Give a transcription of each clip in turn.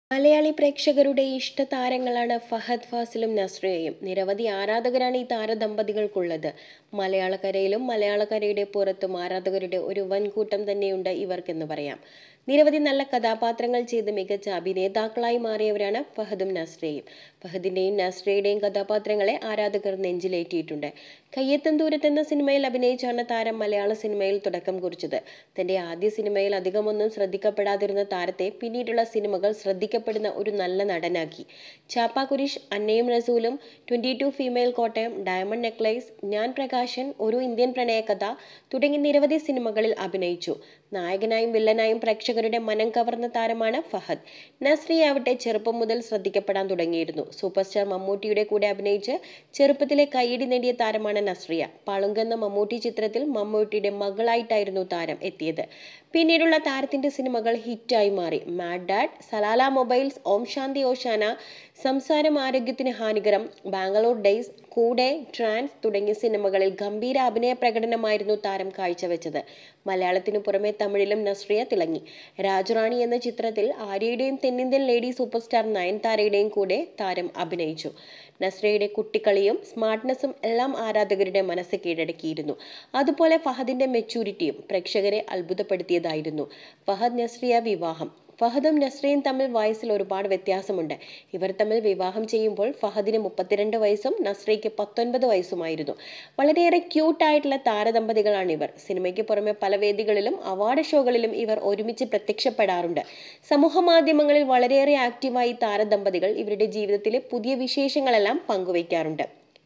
മലയാളി പ്രേക്ഷകരുടെ ഇഷ്ടതാരങ്ങളാണ് ഫഹദ് ഫാസിലും നസ്രിയയും നിരവധി ആരാധകരാണ് ഈ താരദമ്പതികൾക്കുള്ളത് മലയാളക്കരയിലും മലയാളക്കരയുടെ പുറത്തും ആരാധകരുടെ ഒരു വൻകൂട്ടം തന്നെയുണ്ട് ഇവർക്കെന്ന് പറയാം നിരവധി നല്ല കഥാപാത്രങ്ങൾ ചെയ്ത് മികച്ച അഭിനേതാക്കളായി മാറിയവരാണ് ഫഹദും നസ്രിയയും ഫഹദിന്റെയും നസ്രിയയുടെയും കഥാപാത്രങ്ങളെ ആരാധകർ നെഞ്ചിലേറ്റിയിട്ടുണ്ട് കയ്യെത്തും ദൂരത്ത് എന്ന സിനിമയിൽ അഭിനയിച്ചാണ് താരം മലയാള സിനിമയിൽ തുടക്കം കുറിച്ചത് തന്റെ ആദ്യ സിനിമയിൽ അധികമൊന്നും ശ്രദ്ധിക്കപ്പെടാതിരുന്ന താരത്തെ പിന്നീടുള്ള സിനിമകൾ ശ്രദ്ധിക്കപ്പെടുന്ന ഒരു നല്ല നടനാക്കി ചാപ്പ കുരിശ് അന്നയും റസൂലും twenty two female Kottayam diamond necklace ഞാൻ പ്രകാശൻ ഒരു ഇന്ത്യൻ പ്രണയകഥ തുടങ്ങി നിരവധി സിനിമകളിൽ അഭിനയിച്ചു നായകനായും വില്ലനായും പ്രേക്ഷകരുടെ മനം കവർന്ന താരമാണ് ഫഹദ് നസ്രിയ ആവട്ടെ ചെറുപ്പം മുതൽ ശ്രദ്ധിക്കപ്പെടാൻ തുടങ്ങിയിരുന്നു സൂപ്പർ സ്റ്റാർ മമ്മൂട്ടിയുടെ കൂടെ അഭിനയിച്ച് ചെറുപ്പത്തിലെ കൈയടി നേടിയ താരമാണ് നസ്രിയ പളുങ്കെന്ന മമ്മൂട്ടി ചിത്രത്തിൽ മമ്മൂട്ടിയുടെ മകളായിട്ടായിരുന്നു താരം എത്തിയത് പിന്നീടുള്ള താരത്തിന്റെ സിനിമകൾ ഹിറ്റായി മാറി mad dad Salala mobiles Om Shanti Oshana Samsaram Arogyathinu Hanikaram Bangalore days കൂടെ ട്രാൻസ് തുടങ്ങിയ സിനിമകളിൽ ഗംഭീര അഭിനയ പ്രകടനമായിരുന്നു താരം കാഴ്ചവെച്ചത് മലയാളത്തിനു പുറമെ തമിഴിലും നസ്രിയ തിളങ്ങി രാജറാണി എന്ന ചിത്രത്തിൽ ആര്യയുടെയും തെന്നിന്ത്യൻ ലേഡി സൂപ്പർ സ്റ്റാർ നയൻതാരയുടെയും കൂടെ താരം അഭിനയിച്ചു നസ്രിയയുടെ കുട്ടിക്കളിയും സ്മാർട്ട്നെസ്സും എല്ലാം ആരാധകരുടെ മനസ്സ് കീഴടക്കിയിരുന്നു അതുപോലെ ഫഹദിന്റെ മെച്ചൂരിറ്റിയും പ്രേക്ഷകരെ അത്ഭുതപ്പെടുത്തിയതായിരുന്നു ഫഹദ് നസ്രിയ വിവാഹം ഫഹദും നസ്രിയും തമ്മിൽ വയസ്സിൽ ഒരുപാട് വ്യത്യാസമുണ്ട് ഇവർ തമ്മിൽ വിവാഹം ചെയ്യുമ്പോൾ ഫഹദിന് മുപ്പത്തിരണ്ട് വയസ്സും നസ്രിയയ്ക്ക് പത്തൊൻപത് വയസ്സുമായിരുന്നു വളരെയേറെ ക്യൂട്ടായിട്ടുള്ള താരദമ്പതികളാണ് ഇവർ സിനിമയ്ക്ക് പുറമെ പല വേദികളിലും അവാർഡ് ഷോകളിലും ഇവർ ഒരുമിച്ച് പ്രത്യക്ഷപ്പെടാറുണ്ട് സമൂഹ മാധ്യമങ്ങളിൽ വളരെയേറെ ആക്റ്റീവായി താരദമ്പതികൾ ഇവരുടെ ജീവിതത്തിലെ പുതിയ വിശേഷങ്ങളെല്ലാം പങ്കുവയ്ക്കാറുണ്ട്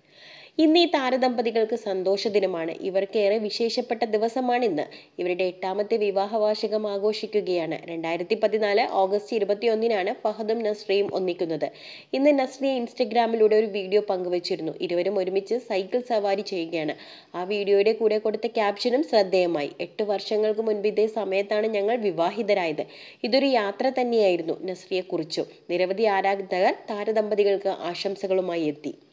ഇന്ന് ഈ താരദമ്പതികൾക്ക് സന്തോഷ ദിനമാണ് ഇവർക്കേറെ വിശേഷപ്പെട്ട ദിവസമാണിന്ന് ഇവരുടെ എട്ടാമത്തെ വിവാഹ വാർഷികം ആഘോഷിക്കുകയാണ് രണ്ടായിരത്തി പതിനാല് ഓഗസ്റ്റ് ഇരുപത്തിയൊന്നിനാണ് ഫഹദും നസ്രിയും ഒന്നിക്കുന്നത് ഇന്ന് നസ്രിയ ഇൻസ്റ്റഗ്രാമിലൂടെ ഒരു വീഡിയോ പങ്കുവച്ചിരുന്നു ഇരുവരും ഒരുമിച്ച് സൈക്കിൾ സവാരി ചെയ്യുകയാണ് ആ വീഡിയോയുടെ കൂടെ കൊടുത്ത ക്യാപ്ഷനും ശ്രദ്ധേയമായി എട്ട് വർഷങ്ങൾക്ക് മുൻപ് ഇതേ സമയത്താണ് ഞങ്ങൾ വിവാഹിതരായത് ഇതൊരു യാത്ര തന്നെയായിരുന്നു നസ്രിയെ കുറിച്ചു നിരവധി ആരാധകർ താരദമ്പതികൾക്ക് ആശംസകളുമായി എത്തി